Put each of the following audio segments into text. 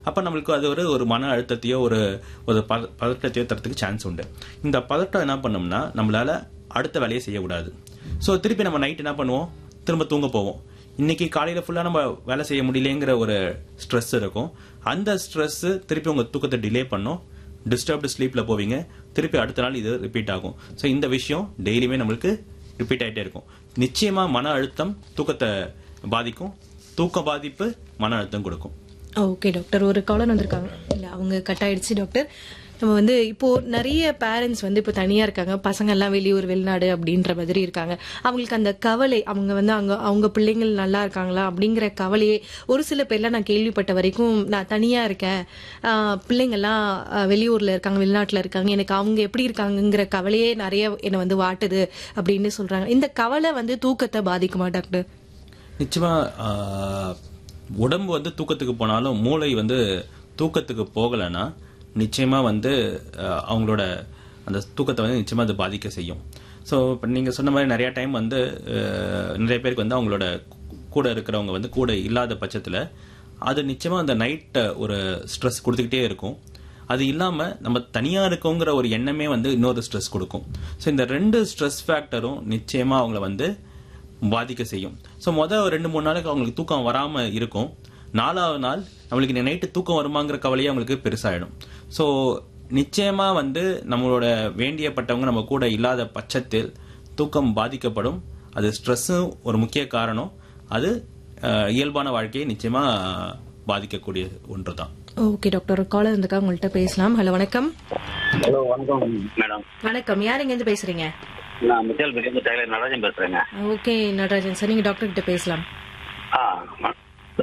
அப்ப நம்மளுக்கு அது ஒரு ஒரு மன அழுத்தத்தையோ ஒரு ஒரு பத- பதட்டத்தையோ தரத்துக்கு சான்ஸ் உண்டு இந்த பதட்டம் என்ன பண்ணோம்னா நம்மளால அடுத்த வேலையை செய்யக்கூடாது ஸோ திருப்பி நம்ம நைட் என்ன பண்ணுவோம் திரும்ப தூங்க போவோம் இன்னைக்கு காலையில ஃபுல்லா நம்ம வேலை செய்ய முடியலங்கிற ஒரு ஸ்ட்ரெஸ் இருக்கும் அந்த ஸ்ட்ரெஸ் திருப்பி உங்க தூக்கத்தை டிலே பண்ணும் டிஸ்டர்ப்டு ஸ்லீப்ல போவீங்க திருப்பி அடுத்த நாள் இது ரிப்பீட் ஆகும் ஸோ இந்த விஷயம் டெய்லியுமே நம்மளுக்கு ரிப்பீட் ஆயிட்டே இருக்கும் நிச்சயமா மன அழுத்தம் தூக்கத்தை பாதிக்கும் தூக்க பாதிப்பு மன அழுத்தம் கொடுக்கும் ஓகே டாக்டர் ஒரு காலர் வந்திருக்காங்க இல்ல அவங்க கட் ஆயிடுச்சு டாக்டர் நம்ம வந்து இப்போ நிறைய பேரண்ட்ஸ் வந்து இப்போ தனியா இருக்காங்க பசங்க எல்லாம் வெளியூர் வெளிநாடு அப்படின்ற மாதிரி இருக்காங்க அவங்களுக்கு அந்த கவலை அவங்க வந்து அங்க அவங்க பிள்ளைங்கள் நல்லா இருக்காங்களா அப்படிங்கிற கவலையே ஒரு சில பேர்லாம் நான் கேள்விப்பட்ட வரைக்கும் நான் தனியா இருக்கேன் ஆஹ் பிள்ளைங்கெல்லாம் ஆஹ் வெளியூர்ல இருக்காங்க வெளிநாட்டுல இருக்காங்க எனக்கு அவங்க எப்படி இருக்காங்கங்கிற கவலையே நிறைய என்னை வந்து வாட்டுது அப்படின்னு சொல்றாங்க இந்த கவலை வந்து தூக்கத்தை பாதிக்குமா டாக்டர் நிச்சயமா ஆஹ், உடம்பு வந்து தூக்கத்துக்கு போனாலும் மூளை வந்து தூக்கத்துக்கு போகலைன்னா நிச்சயமா வந்து ஆஹ், அவங்களோட அந்த தூக்கத்தை வந்து நிச்சயமா அது பாதிக்க செய்யும் ஸோ இப்போ நீங்கள் சொன்ன மாதிரி நிறைய டைம் வந்து ஆஹ், நிறைய பேருக்கு வந்து அவங்களோட கூட இருக்கிறவங்க வந்து கூட இல்லாத பட்சத்தில் அது நிச்சயமா அந்த நைட்டை ஒரு ஸ்ட்ரெஸ் கொடுத்துக்கிட்டே இருக்கும் அது இல்லாம நம்ம தனியா இருக்கோங்கிற ஒரு எண்ணமே வந்து இன்னொரு ஸ்ட்ரெஸ் கொடுக்கும் ஸோ இந்த ரெண்டு ஸ்ட்ரெஸ் ஃபேக்டரும் நிச்சயமா அவங்கள வந்து பாதிக்க செய்யும் ஸோ மொதல் ரெண்டு மூணு நாளைக்கு அவங்களுக்கு தூக்கம் வராம இருக்கும் நாலாவது நாள் நம்மளுக்கு நைட்டு தூக்கம் வருமாங்கிற கவலையே அவங்களுக்கு பெருசாயிடும் ஸோ நிச்சயமா வந்து நம்மளோட வேண்டியப்பட்டவங்க நம்ம கூட இல்லாத பட்சத்தில் தூக்கம் பாதிக்கப்படும் அது ஸ்ட்ரெஸ்ஸும் ஒரு முக்கிய காரணம் அது அஹ், இயல்பான வாழ்க்கையை நிச்சயமா பாதிக்கக்கூடிய ஒன்று தான் ஓகே டாக்டர் ஒரு காலர் இருந்திருக்காங்க உங்கள்கிட்ட பேசலாம் ஹலோ வணக்கம் ஹலோ வணக்கம் மேடம் வணக்கம் யார் எங்க இருந்து பேசுறீங்க நான் மிச்சல் பெரிய டெய்லர் நடராஜன் பேசுறேங்க ஓகே நடராஜன் சார் நீங்க டாக்டர் கிட்ட பேசலாம் ஆ வ-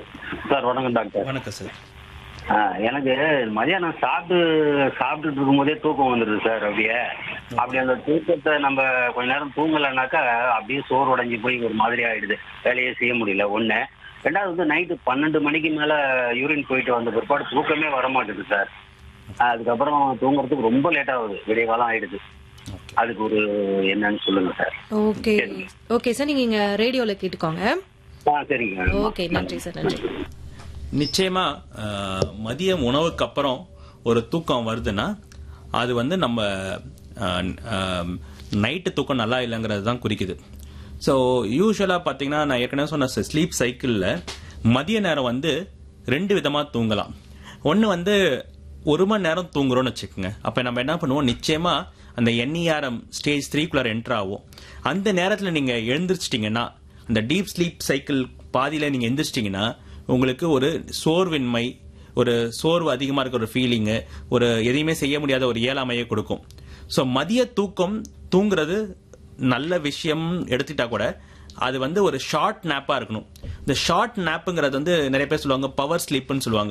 சார் வணக்கம் டாக்டர் வணக்கம் சார் ஆ, எனக்கு மதியானம் சாப்பிட்டு சாப்பிட்டுட்டு இருக்கும்போதே தூக்கம் வந்துடுது சார் அப்படியே அப்படி அந்த தூக்கத்தை நம்ம கொஞ்ச நேரம் தூங்கலைனாக்கா அப்படியே சோறு உடைஞ்சு போய் ஒரு மாதிரி ஆயிடுது வேலையே செய்ய முடியல ஒண்ணு ரெண்டாவது வந்து நைட்டு பன்னெண்டு மணிக்கு மேல யூரின் போயிட்டு வந்த பிற்பாடு தூக்கமே வர மாட்டேது சார் அதுக்கப்புறம் தூங்குறதுக்கு ரொம்ப லேட் ஆகுது விடிய காலம் ஆயிடுது அதுக்கு ஒரு என்னன்னு சொல்லுங்க சார் ஓகே ஓகே சார் நீங்க இங்க ரேடியோல கேட்டுக்கோங்க ஆ சரிங்க ஓகே நன்றி சார் நன்றி நிச்சயமா அஹ், மதியம் உணவுக்கு அப்புறம் ஒரு தூக்கம் வருதுன்னா அது வந்து நம்ம நைட்டு தூக்கம் நல்லா இல்லைங்கிறது தான் குறிக்குது ஸோ யூஸ்வலாக பார்த்தீங்கன்னா நான் ஏற்கனவே சொன்ன ஸ்லீப் சைக்கிளில் மதிய நேரம் வந்து ரெண்டு விதமாக தூங்கலாம் ஒன்று வந்து ஒரு மணி நேரம் தூங்குறோம்னு வச்சுக்கோங்க அப்போ நம்ம என்ன பண்ணுவோம் நிச்சயமா அந்த என்இஆர்எம் ஸ்டேஜ் த்ரீக்குள்ளார என்டர் ஆகும் அந்த நேரத்தில் நீங்கள் எழுந்திரிச்சிட்டிங்கன்னா அந்த டீப் ஸ்லீப் சைக்கிள் பாதியில் நீங்கள் எந்திரிச்சிட்டிங்கன்னா உங்களுக்கு ஒரு சோர்வின்மை ஒரு சோர்வு அதிகமாக இருக்க ஒரு ஃபீலிங்கு ஒரு எதையுமே செய்ய முடியாத ஒரு இயலாமையை கொடுக்கும் ஸோ மதிய தூக்கம் தூங்குறது நல்ல விஷயம் எடுத்துட்டா கூட அது வந்து ஒரு ஷார்ட் நாப்பா இருக்கணும் இந்த ஷார்ட் நாப்புங்கிறது வந்து நிறைய பேர் சொல்லுவாங்க பவர் ஸ்லீப்னு சொல்லுவாங்க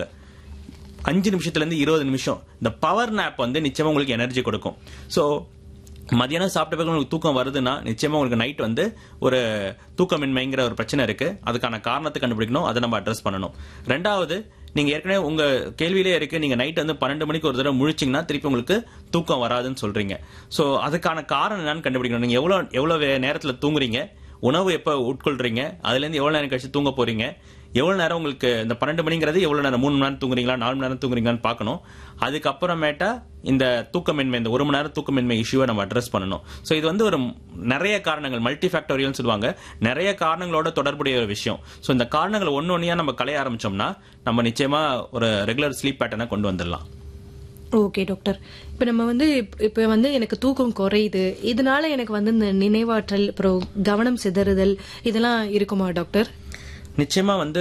அஞ்சு நிமிஷத்துல இருந்து இருபது நிமிஷம் இந்த பவர் நாப் வந்து நிச்சயமா உங்களுக்கு எனர்ஜி கொடுக்கும் ஸோ மதியானம் சாப்பிட்ட பிறகு உங்களுக்கு தூக்கம் வருதுன்னா நிச்சயமா உங்களுக்கு நைட் வந்து ஒரு தூக்கமின்மைங்கிற ஒரு பிரச்சனை இருக்கு அதுக்கான காரணத்தை கண்டுபிடிக்கணும் அதை நம்ம அட்ரஸ் பண்ணணும் ரெண்டாவது நீங்க ஏற்கனவே உங்க கேள்வியிலே இருக்கு நீங்க நைட் வந்து பன்னெண்டு மணிக்கு ஒரு தடவை முழிச்சிங்கன்னா திருப்பி உங்களுக்கு தூக்கம் வராதுன்னு சொல்றீங்க ஸோ அதுக்கான காரணம் என்னன்னு கண்டுபிடிக்கணும் நீங்க எவ்வளவு எவ்வளவு வே- நேரத்துல தூங்குறீங்க உணவு எப்போ உட்கொள்றீங்க அதுல இருந்து எவ்வளவு நேரம் கழிச்சு தூங்க போறீங்க எவ்வளவு நேரம் உங்களுக்கு இந்த பன்னெண்டு மணிங்கிறது எவ்வளவு நேரம் மூணு மணி நேரம் தூங்குறீங்களா நாலு மணி நேரம் தூங்குறீங்களான்னு பார்க்கணும் அதுக்கப்புறமேட்டா இந்த தூக்கமின்மை இந்த ஒரு மணி நேரம் தூக்கமின்மை இஷ்யூவை நம்ம அட்ரஸ் பண்ணணும் ஸோ இது வந்து ஒரு நிறைய காரணங்கள் மல்டி ஃபேக்டோரியல் சொல்லுவாங்க நிறைய காரணங்களோட தொடர்புடைய ஒரு விஷயம் ஸோ இந்த காரணங்களை ஒன்று ஒன்றையா நம்ம கலைய ஆரம்பிச்சோம்னா நம்ம நிச்சயமா ஒரு ரெகுலர் ஸ்லீப் பேட்டர்னை கொண்டு வந்துடலாம் ஓகே டாக்டர் இப்போ நம்ம வந்து இப்ப- இப்ப வந்து எனக்கு தூக்கம் குறையுது இதனால எனக்கு வந்து இந்த நினைவாற்றல் அப்புறம் கவனம் சிதறுதல் இதெல்லாம் இருக்குமா டாக்டர் நிச்சயமா வந்து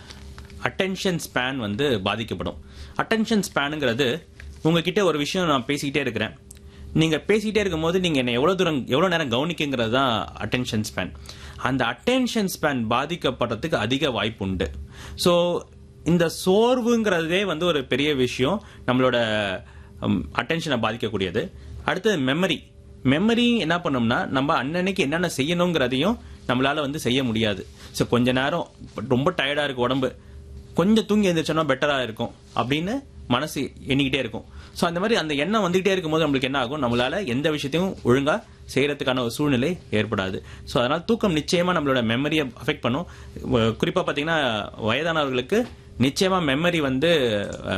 அட்டென்ஷன் ஸ்பேன் வந்து பாதிக்கப்படும் அட்டென்ஷன் ஸ்பேனுங்கிறது உங்ககிட்ட ஒரு விஷயம் நான் பேசிக்கிட்டே இருக்கிறேன் நீங்க பேசிக்கிட்டே இருக்கும்போது நீங்க என்ன எவ்வளவு தூரம் எவ்வளவு நேரம் கவனிக்குங்கிறது தான் அட்டென்ஷன் ஸ்பேன் அந்த அட்டென்ஷன் ஸ்பேன் பாதிக்கப்படுறதுக்கு அதிக வாய்ப்பு உண்டு ஸோ இந்த சோர்வுங்கிறதே வந்து ஒரு பெரிய விஷயம் நம்மளோட அட்டென்ஷனை பாதிக்கக்கூடியது அடுத்தது மெமரி மெமரி என்ன பண்ணோம்னா நம்ம அன்னன்னைக்கு என்னென்ன செய்யணுங்கிறதையும் நம்மளால வந்து செய்ய முடியாது ஸோ கொஞ்ச நேரம் ரொம்ப டயர்டா இருக்கு உடம்பு கொஞ்சம் தூங்கி எழுந்திரிச்சோம்னா பெட்டரா இருக்கும் அப்படின்னு மனசு எண்ணிக்கிட்டே இருக்கும் ஸோ அந்த மாதிரி அந்த எண்ணம் வந்துகிட்டே இருக்கும்போது நம்மளுக்கு என்ன ஆகும் நம்மளால எந்த விஷயத்தையும் ஒழுங்கா செய்யறதுக்கான ஒரு சூழ்நிலை ஏற்படாது ஸோ அதனால தூக்கம் நிச்சயமா நம்மளோட மெமரியை அஃபெக்ட் பண்ணும் வ- குறிப்பா பாத்தீங்கன்னா வயதானவர்களுக்கு நிச்சயமா மெமரி வந்து